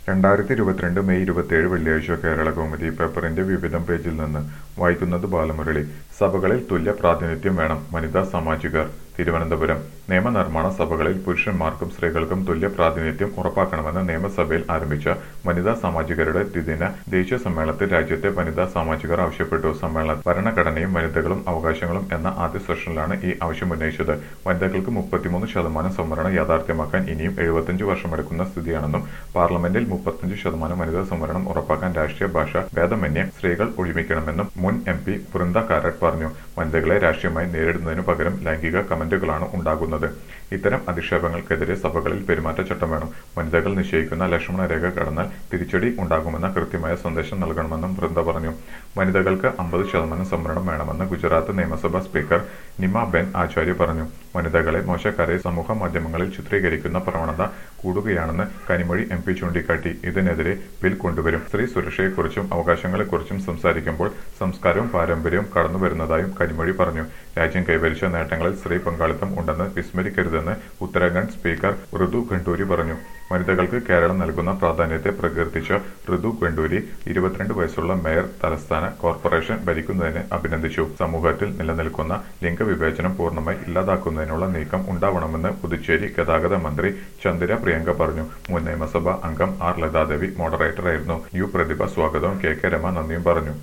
രണ്ടായിരത്തി ഇരുപത്തിരണ്ട് മെയ് ഇരുപത്തിയേഴ് വെള്ളിയാഴ്ച കേരള കൗമുദി പേപ്പറിന്റെ വിവിധം പേജിൽ നിന്ന് വായിക്കുന്നത് ബാലമുരളി സഭകളിൽ തുല്യ പ്രാതിനിധ്യം വേണം വനിതാ സാമാജികർ തിരുവനന്തപുരം നിയമനിർമ്മാണ സഭകളിൽ പുരുഷന്മാർക്കും സ്ത്രീകൾക്കും തുല്യ പ്രാതിനിധ്യം ഉറപ്പാക്കണമെന്ന് നിയമസഭയിൽ ആരംഭിച്ച വനിതാ സാമാജികരുടെ ദ്വിദിന ദേശീയ സമ്മേളനത്തിൽ രാജ്യത്തെ വനിതാ സാമാജികർ ആവശ്യപ്പെട്ടു സമ്മേളനം ഭരണഘടനയും വനിതകളും അവകാശങ്ങളും എന്ന ആദ്യ സെഷനിലാണ് ഈ ആവശ്യം ഉന്നയിച്ചത് വനിതകൾക്ക് മുപ്പത്തിമൂന്ന് ശതമാനം സംവരണം യാഥാർത്ഥ്യമാക്കാൻ ഇനിയും എഴുപത്തിയഞ്ച് വർഷമെടുക്കുന്ന സ്ഥിതിയാണെന്നും പാർലമെന്റിൽ മുപ്പത്തഞ്ച് ശതമാനം വനിതാ സംവരണം ഉറപ്പാക്കാൻ രാഷ്ട്രീയ ഭാഷ ഭേദമന്യേ സ്ത്രീകൾ ഒഴിമിക്കണമെന്നും മുൻ എം പി വൃന്ദ കാരട്ട് പറഞ്ഞു വനിതകളെ രാഷ്ട്രീയമായി നേരിടുന്നതിനു പകരം ലൈംഗിക കമന്റുകളാണ് ഉണ്ടാകുന്നത് ഇത്തരം അധിക്ഷേപങ്ങൾക്കെതിരെ സഭകളിൽ പെരുമാറ്റച്ചട്ടം വേണം വനിതകൾ നിശ്ചയിക്കുന്ന ലക്ഷ്മണ രേഖ കടന്നാൽ തിരിച്ചടി ഉണ്ടാകുമെന്ന കൃത്യമായ സന്ദേശം നൽകണമെന്നും വൃന്ദ പറഞ്ഞു വനിതകൾക്ക് അമ്പത് ശതമാനം സംവരണം വേണമെന്ന് ഗുജറാത്ത് നിയമസഭാ സ്പീക്കർ നിമ ബെൻ ആചാര്യ പറഞ്ഞു വനിതകളെ മോശക്കാരെ സമൂഹ മാധ്യമങ്ങളിൽ ചിത്രീകരിക്കുന്ന പ്രവണത കൂടുകയാണെന്ന് കനിമൊഴി എം പി ചൂണ്ടിക്കാട്ടി ഇതിനെതിരെ ബിൽ കൊണ്ടുവരും സ്ത്രീ സുരക്ഷയെക്കുറിച്ചും അവകാശങ്ങളെക്കുറിച്ചും സംസാരിക്കുമ്പോൾ സംസ്കാരവും പാരമ്പര്യവും കടന്നുവരുന്നതായും കനിമൊഴി പറഞ്ഞു രാജ്യം കൈവരിച്ച നേട്ടങ്ങളിൽ സ്ത്രീ പങ്കാളിത്തം ഉണ്ടെന്ന് വിസ്മരിക്കരുതെന്ന് ഉത്തരാഖണ്ഡ് സ്പീക്കർ ഋതു ഖണ്ഡൂരി പറഞ്ഞു വനിതകൾക്ക് കേരളം നൽകുന്ന പ്രാധാന്യത്തെ പ്രകീർത്തിച്ച ഋതു ഖണ്ഡൂരി ഇരുപത്തിരണ്ട് വയസ്സുള്ള മേയർ തലസ്ഥാന കോർപ്പറേഷൻ ഭരിക്കുന്നതിന് അഭിനന്ദിച്ചു സമൂഹത്തിൽ നിലനിൽക്കുന്ന ലിംഗവിവേചനം പൂർണ്ണമായി ഇല്ലാതാക്കുന്നതിനുള്ള നീക്കം ഉണ്ടാവണമെന്ന് പുതുച്ചേരി ഗതാഗത മന്ത്രി ചന്ദ്ര പ്രിയങ്ക പറഞ്ഞു മുൻ നിയമസഭാ അംഗം ആർ ലതാദേവി മോഡറേറ്ററായിരുന്നു യു പ്രതിഭ സ്വാഗതവും കെ കെ രമ നന്ദിയും പറഞ്ഞു